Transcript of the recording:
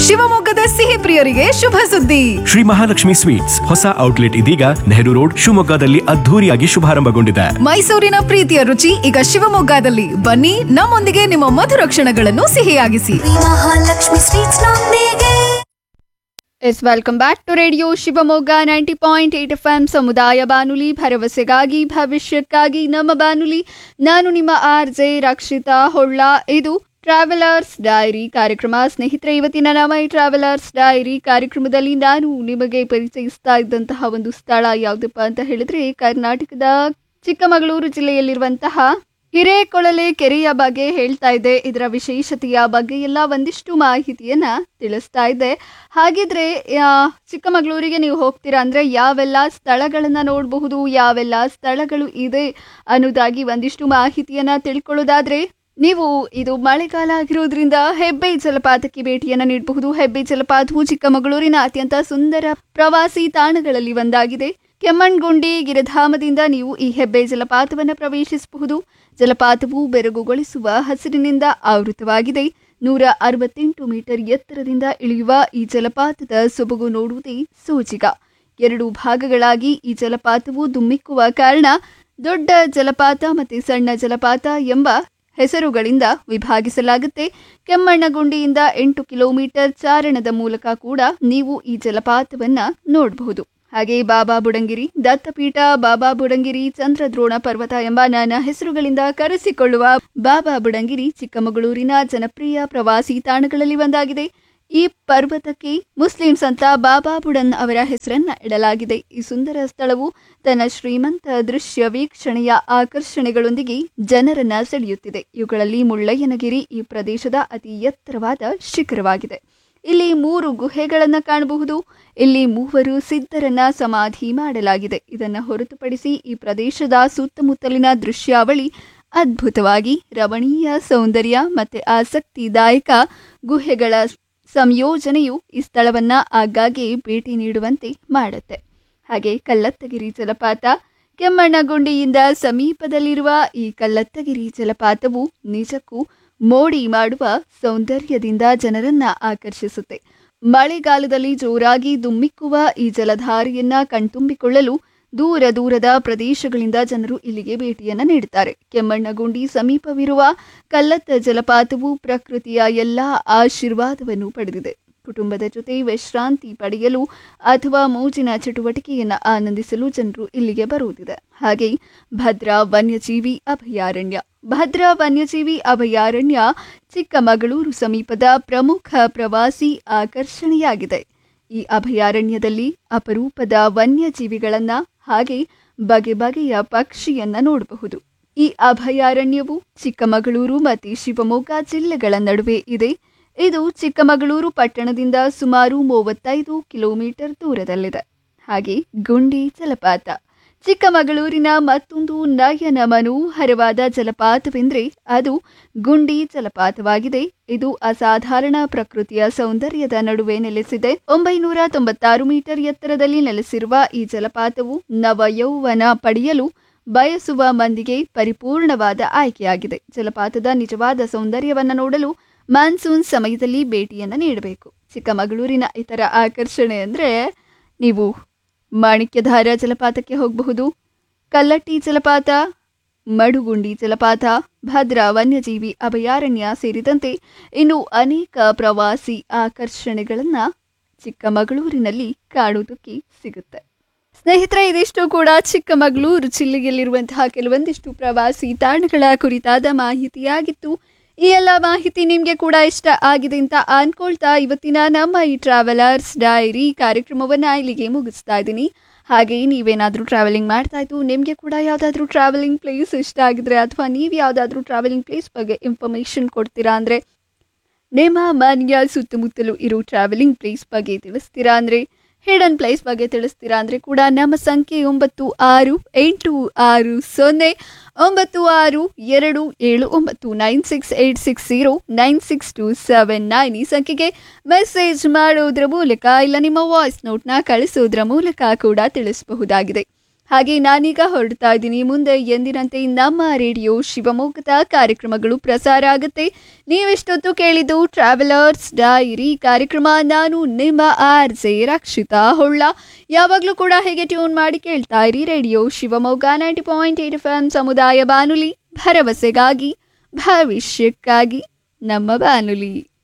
ಶಿವಮೊಗ್ಗದ ಸಿಹಿ ಪ್ರಿಯರಿಗೆ ಶುಭ ಸುದ್ದಿ ಶ್ರೀ ಮಹಾಲಕ್ಷ್ಮಿ ಸ್ವೀಟ್ಸ್ ಹೊಸ ಔಟ್ಲೆಟ್ ಇದೀಗ ನೆಹರು ರೋಡ್ ಶಿವಮೊಗ್ಗದಲ್ಲಿ ಅದ್ಧೂರಿಯಾಗಿ ಶುಭಾರಂಭಗೊಂಡಿದೆ ಮೈಸೂರಿನ ಪ್ರೀತಿಯ ರುಚಿ ಈಗ ಶಿವಮೊಗ್ಗದಲ್ಲಿ ಬನ್ನಿ ನಮ್ಮೊಂದಿಗೆ ನಿಮ್ಮ ಮಧುರ ಕ್ಷಣಗಳನ್ನು ಸಿಹಿಯಾಗಿಸಿ ಮಹಾಲಕ್ಷ್ಮಿ ಸ್ವೀಟ್ಸ್ ನೊಂದಿಗೆ yes welcome back to radio Shivamogga ninety point eight F M ಸಮುದಾಯ ಬಾನುಲಿ ಭರವಸೆಗಾಗಿ ಭವಿಷ್ಯಕ್ಕಾಗಿ ನಮ್ಮ ಬಾನುಲಿ ನಾನು ನಿಮ್ಮ ಆರ್ ಜೆ ರಕ್ಷಿತಾ ಹೊಳ್ಳ ಇದು ಟ್ರಾವೆಲರ್ಸ್ ಡೈರಿ ಕಾರ್ಯಕ್ರಮ ಸ್ನೇಹಿತರೆ ಇವತ್ತಿನ ನಮ್ಮ ಈ ಟ್ರಾವೆಲರ್ಸ್ ಡೈರಿ ಕಾರ್ಯಕ್ರಮದಲ್ಲಿ ನಾನು ನಿಮಗೆ ಪರಿಚಯಿಸ್ತಾ ಇದ್ದಂತಹ ಒಂದು ಸ್ಥಳ ಯಾವುದಪ್ಪ ಅಂತ ಹೇಳಿದ್ರೆ ಕರ್ನಾಟಕದ ಚಿಕ್ಕಮಗಳೂರು ಜಿಲ್ಲೆಯಲ್ಲಿರುವಂತಹ ಹಿರೇಕೊಳಲೆ ಕೆರೆಯ ಬಗ್ಗೆ ಹೇಳ್ತಾ ಇದೆ ಇದರ ವಿಶೇಷತೆಯ ಬಗ್ಗೆ ಎಲ್ಲ ಒಂದಿಷ್ಟು ಮಾಹಿತಿಯನ್ನ ತಿಳಿಸ್ತಾ ಇದೆ ಹಾಗಿದ್ರೆ ಆ, ಚಿಕ್ಕಮಗಳೂರಿಗೆ ನೀವು ಹೋಗ್ತೀರಾ ಅಂದ್ರೆ ಯಾವೆಲ್ಲ ಸ್ಥಳಗಳನ್ನ ನೋಡಬಹುದು ಯಾವೆಲ್ಲ ಸ್ಥಳಗಳು ಇದೆ ಅನ್ನೋದಾಗಿ ಒಂದಿಷ್ಟು ಮಾಹಿತಿಯನ್ನ ತಿಳ್ಕೊಳ್ಳೋದಾದ್ರೆ ನೀವು ಇದು ಮಳೆಗಾಲ ಆಗಿರೋದ್ರಿಂದ ಹೆಬ್ಬೆ ಜಲಪಾತಕ್ಕೆ ಭೇಟಿಯನ್ನ ನೀಡಬಹುದು ಹೆಬ್ಬೆ ಜಲಪಾತವು ಚಿಕ್ಕಮಗಳೂರಿನ ಅತ್ಯಂತ ಸುಂದರ ಪ್ರವಾಸಿ ತಾಣಗಳಲ್ಲಿ ಒಂದಾಗಿದೆ ಕೆಮ್ಮಣ್ಗುಂಡಿ ಗಿರಿಧಾಮದಿಂದ ನೀವು ಈ ಹೆಬ್ಬೆ ಜಲಪಾತವನ್ನು ಪ್ರವೇಶಿಸಬಹುದು ಜಲಪಾತವು ಬೆರಗುಗೊಳಿಸುವ ಹಸಿರಿನಿಂದ ಆವೃತವಾಗಿದೆ ನೂರ ಅರವತ್ತೆಂಟು ಮೀಟರ್ ಎತ್ತರದಿಂದ ಇಳಿಯುವ ಈ ಜಲಪಾತದ ಸೊಬಗು ನೋಡುವುದೇ ಸೋಜಿಗ ಎರಡು ಭಾಗಗಳಾಗಿ ಈ ಜಲಪಾತವು ದುಮ್ಮಿಕ್ಕುವ ಕಾರಣ ದೊಡ್ಡ ಜಲಪಾತ ಮತ್ತು ಸಣ್ಣ ಜಲಪಾತ ಎಂಬ ಹೆಸರುಗಳಿಂದ ವಿಭಾಗಿಸಲಾಗುತ್ತೆ ಕೆಮ್ಮಣ್ಣಗುಂಡಿಯಿಂದ ಎಂಟು ಕಿಲೋಮೀಟರ್ ಚಾರಣದ ಮೂಲಕ ಕೂಡ ನೀವು ಈ ಜಲಪಾತವನ್ನ ನೋಡಬಹುದು ಹಾಗೆ ಬಾಬಾ ಬುಡಂಗಿರಿ ದತ್ತಪೀಠ ಬಾಬಾ ಬುಡಂಗಿರಿ ಚಂದ್ರದ್ರೋಣ ಪರ್ವತ ಎಂಬ ನಾನಾ ಹೆಸರುಗಳಿಂದ ಕರೆಸಿಕೊಳ್ಳುವ ಬಾಬಾ ಬುಡಂಗಿರಿ ಚಿಕ್ಕಮಗಳೂರಿನ ಜನಪ್ರಿಯ ಪ್ರವಾಸಿ ತಾಣಗಳಲ್ಲಿ ಒಂದಾಗಿದೆ ಈ ಪರ್ವತಕ್ಕೆ ಮುಸ್ಲಿಂ ಸಂತ ಬಾಬಾ ಬುಡನ್ ಅವರ ಹೆಸರನ್ನ ಇಡಲಾಗಿದೆ ಈ ಸುಂದರ ಸ್ಥಳವು ತನ್ನ ಶ್ರೀಮಂತ ದೃಶ್ಯ ವೀಕ್ಷಣೆಯ ಆಕರ್ಷಣೆಗಳೊಂದಿಗೆ ಜನರನ್ನ ಸೆಳೆಯುತ್ತಿದೆ ಇವುಗಳಲ್ಲಿ ಮುಳ್ಳಯ್ಯನಗಿರಿ ಈ ಪ್ರದೇಶದ ಅತಿ ಎತ್ತರವಾದ ಶಿಖರವಾಗಿದೆ ಇಲ್ಲಿ ಮೂರು ಗುಹೆಗಳನ್ನು ಕಾಣಬಹುದು ಇಲ್ಲಿ ಮೂವರು ಸಿದ್ಧರನ್ನ ಸಮಾಧಿ ಮಾಡಲಾಗಿದೆ ಇದನ್ನು ಹೊರತುಪಡಿಸಿ ಈ ಪ್ರದೇಶದ ಸುತ್ತಮುತ್ತಲಿನ ದೃಶ್ಯಾವಳಿ ಅದ್ಭುತವಾಗಿ ರಮಣೀಯ ಸೌಂದರ್ಯ ಮತ್ತೆ ಆಸಕ್ತಿದಾಯಕ ಗುಹೆಗಳ ಸಂಯೋಜನೆಯು ಈ ಸ್ಥಳವನ್ನ ಆಗಾಗ್ಗೆ ಭೇಟಿ ನೀಡುವಂತೆ ಮಾಡುತ್ತೆ ಹಾಗೆ ಕಲ್ಲತ್ತಗಿರಿ ಜಲಪಾತ ಕೆಮ್ಮಣ್ಣಗುಂಡಿಯಿಂದ ಸಮೀಪದಲ್ಲಿರುವ ಈ ಕಲ್ಲತ್ತಗಿರಿ ಜಲಪಾತವು ನಿಜಕ್ಕೂ ಮೋಡಿ ಮಾಡುವ ಸೌಂದರ್ಯದಿಂದ ಜನರನ್ನ ಆಕರ್ಷಿಸುತ್ತೆ ಮಳೆಗಾಲದಲ್ಲಿ ಜೋರಾಗಿ ದುಮ್ಮಿಕ್ಕುವ ಈ ಜಲಧಾರೆಯನ್ನ ಕಣ್ತುಂಬಿಕೊಳ್ಳಲು ದೂರ ದೂರದ ಪ್ರದೇಶಗಳಿಂದ ಜನರು ಇಲ್ಲಿಗೆ ಭೇಟಿಯನ್ನ ನೀಡುತ್ತಾರೆ ಕೆಮ್ಮಣ್ಣಗುಂಡಿ ಸಮೀಪವಿರುವ ಕಲ್ಲತ್ತ ಜಲಪಾತವು ಪ್ರಕೃತಿಯ ಎಲ್ಲಾ ಆಶೀರ್ವಾದವನ್ನು ಪಡೆದಿದೆ ಕುಟುಂಬದ ಜೊತೆ ವಿಶ್ರಾಂತಿ ಪಡೆಯಲು ಅಥವಾ ಮೋಜಿನ ಚಟುವಟಿಕೆಯನ್ನು ಆನಂದಿಸಲು ಜನರು ಇಲ್ಲಿಗೆ ಬರುವುದಿದೆ ಹಾಗೆ ಭದ್ರಾ ವನ್ಯಜೀವಿ ಅಭಯಾರಣ್ಯ ಭದ್ರಾ ವನ್ಯಜೀವಿ ಅಭಯಾರಣ್ಯ ಚಿಕ್ಕಮಗಳೂರು ಸಮೀಪದ ಪ್ರಮುಖ ಪ್ರವಾಸಿ ಆಕರ್ಷಣೆಯಾಗಿದೆ ಈ ಅಭಯಾರಣ್ಯದಲ್ಲಿ ಅಪರೂಪದ ವನ್ಯಜೀವಿಗಳನ್ನ ಹಾಗೆ ಬಗೆ ಬಗೆಯ ಪಕ್ಷಿಯನ್ನ ನೋಡಬಹುದು ಈ ಅಭಯಾರಣ್ಯವು ಚಿಕ್ಕಮಗಳೂರು ಮತ್ತು ಶಿವಮೊಗ್ಗ ಜಿಲ್ಲೆಗಳ ನಡುವೆ ಇದೆ ಇದು ಚಿಕ್ಕಮಗಳೂರು ಪಟ್ಟಣದಿಂದ ಸುಮಾರು ಮೂವತ್ತೈದು ಕಿಲೋಮೀಟರ್ ದೂರದಲ್ಲಿದೆ ಹಾಗೆ ಗುಂಡಿ ಜಲಪಾತ ಚಿಕ್ಕಮಗಳೂರಿನ ಮತ್ತೊಂದು ನಯನ ಮನೋಹರವಾದ ಜಲಪಾತವೆಂದರೆ ಅದು ಗುಂಡಿ ಜಲಪಾತವಾಗಿದೆ ಇದು ಅಸಾಧಾರಣ ಪ್ರಕೃತಿಯ ಸೌಂದರ್ಯದ ನಡುವೆ ನೆಲೆಸಿದೆ ಒಂಬೈನೂರ ತೊಂಬತ್ತಾರು ಮೀಟರ್ ಎತ್ತರದಲ್ಲಿ ನೆಲೆಸಿರುವ ಈ ಜಲಪಾತವು ನವಯೌವನ ಪಡೆಯಲು ಬಯಸುವ ಮಂದಿಗೆ ಪರಿಪೂರ್ಣವಾದ ಆಯ್ಕೆಯಾಗಿದೆ ಜಲಪಾತದ ನಿಜವಾದ ಸೌಂದರ್ಯವನ್ನು ನೋಡಲು ಮಾನ್ಸೂನ್ ಸಮಯದಲ್ಲಿ ಭೇಟಿಯನ್ನು ನೀಡಬೇಕು ಚಿಕ್ಕಮಗಳೂರಿನ ಇತರ ಆಕರ್ಷಣೆ ಅಂದರೆ ನೀವು ಮಾಣಿಕ್ಯಧಾರ ಜಲಪಾತಕ್ಕೆ ಹೋಗಬಹುದು ಕಲ್ಲಟ್ಟಿ ಜಲಪಾತ ಮಡುಗುಂಡಿ ಜಲಪಾತ ಭದ್ರಾ ವನ್ಯಜೀವಿ ಅಭಯಾರಣ್ಯ ಸೇರಿದಂತೆ ಇನ್ನು ಅನೇಕ ಪ್ರವಾಸಿ ಆಕರ್ಷಣೆಗಳನ್ನು ಚಿಕ್ಕಮಗಳೂರಿನಲ್ಲಿ ಕಾಣುವುದಕ್ಕೆ ಸಿಗುತ್ತೆ ಸ್ನೇಹಿತರೆ ಇದಿಷ್ಟು ಕೂಡ ಚಿಕ್ಕಮಗಳೂರು ಜಿಲ್ಲೆಯಲ್ಲಿರುವಂತಹ ಕೆಲವೊಂದಿಷ್ಟು ಪ್ರವಾಸಿ ತಾಣಗಳ ಕುರಿತಾದ ಮಾಹಿತಿಯಾಗಿತ್ತು ಈ ಎಲ್ಲ ಮಾಹಿತಿ ನಿಮಗೆ ಕೂಡ ಇಷ್ಟ ಆಗಿದೆ ಅಂತ ಅನ್ಕೊಳ್ತಾ ಇವತ್ತಿನ ನಮ್ಮ ಈ ಟ್ರಾವೆಲರ್ಸ್ ಡೈರಿ ಕಾರ್ಯಕ್ರಮವನ್ನು ಇಲ್ಲಿಗೆ ಮುಗಿಸ್ತಾ ಇದ್ದೀನಿ ಹಾಗೆ ನೀವೇನಾದರೂ ಟ್ರಾವೆಲಿಂಗ್ ಮಾಡ್ತಾ ಇದ್ದು ನಿಮಗೆ ಕೂಡ ಯಾವುದಾದ್ರೂ ಟ್ರಾವೆಲಿಂಗ್ ಪ್ಲೇಸ್ ಇಷ್ಟ ಆಗಿದ್ರೆ ಅಥವಾ ನೀವು ಯಾವುದಾದ್ರೂ ಟ್ರಾವೆಲಿಂಗ್ ಪ್ಲೇಸ್ ಬಗ್ಗೆ ಇನ್ಫಾರ್ಮೇಷನ್ ಕೊಡ್ತೀರಾ ಅಂದರೆ ನಿಮ್ಮ ಮನೆಯ ಸುತ್ತಮುತ್ತಲೂ ಇರೋ ಟ್ರಾವೆಲಿಂಗ್ ಪ್ಲೇಸ್ ಬಗ್ಗೆ ತಿಳಿಸ್ತೀರಾ ಅಂದರೆ ಹಿಡನ್ ಪ್ಲೇಸ್ ಬಗ್ಗೆ ತಿಳಿಸ್ತೀರಾ ಅಂದರೆ ಕೂಡ ನಮ್ಮ ಸಂಖ್ಯೆ ಒಂಬತ್ತು ಆರು ಎಂಟು ಆರು ಸೊನ್ನೆ ಒಂಬತ್ತು ಆರು ಎರಡು ಏಳು ಒಂಬತ್ತು nine six eight six zero nine six two seven nine ಈ ಸಂಖ್ಯೆಗೆ ಮೆಸೇಜ್ ಮಾಡೋದ್ರ ಮೂಲಕ ಇಲ್ಲ ನಿಮ್ಮ ವಾಯ್ಸ್ ನೋಟ್ನ ಕಳಿಸೋದ್ರ ಮೂಲಕ ಕೂಡ ತಿಳಿಸಬಹುದಾಗಿದೆ ಹಾಗೆ ನಾನೀಗ ಹೊರಡ್ತಾ ಇದ್ದೀನಿ ಮುಂದೆ ಎಂದಿನಂತೆ ನಮ್ಮ ರೇಡಿಯೋ ಶಿವಮೊಗ್ಗದ ಕಾರ್ಯಕ್ರಮಗಳು ಪ್ರಸಾರ ಆಗುತ್ತೆ ನೀವೆಷ್ಟೊತ್ತು ಕೇಳಿದ್ದು ಟ್ರಾವೆಲರ್ಸ್ ಡೈರಿ ಕಾರ್ಯಕ್ರಮ ನಾನು ನಿಮ್ಮ ಆರ್ ಜೆ ರಕ್ಷಿತಾ ಹೊಳ್ಳ ಯಾವಾಗಲೂ ಕೂಡ ಹೇಗೆ ಟ್ಯೂನ್ ಮಾಡಿ ಕೇಳ್ತಾ ಇರಿ radio Shivamogga ninety point eight F M ಸಮುದಾಯ ಬಾನುಲಿ ಭರವಸೆಗಾಗಿ ಭವಿಷ್ಯಕ್ಕಾಗಿ ನಮ್ಮ ಬಾನುಲಿ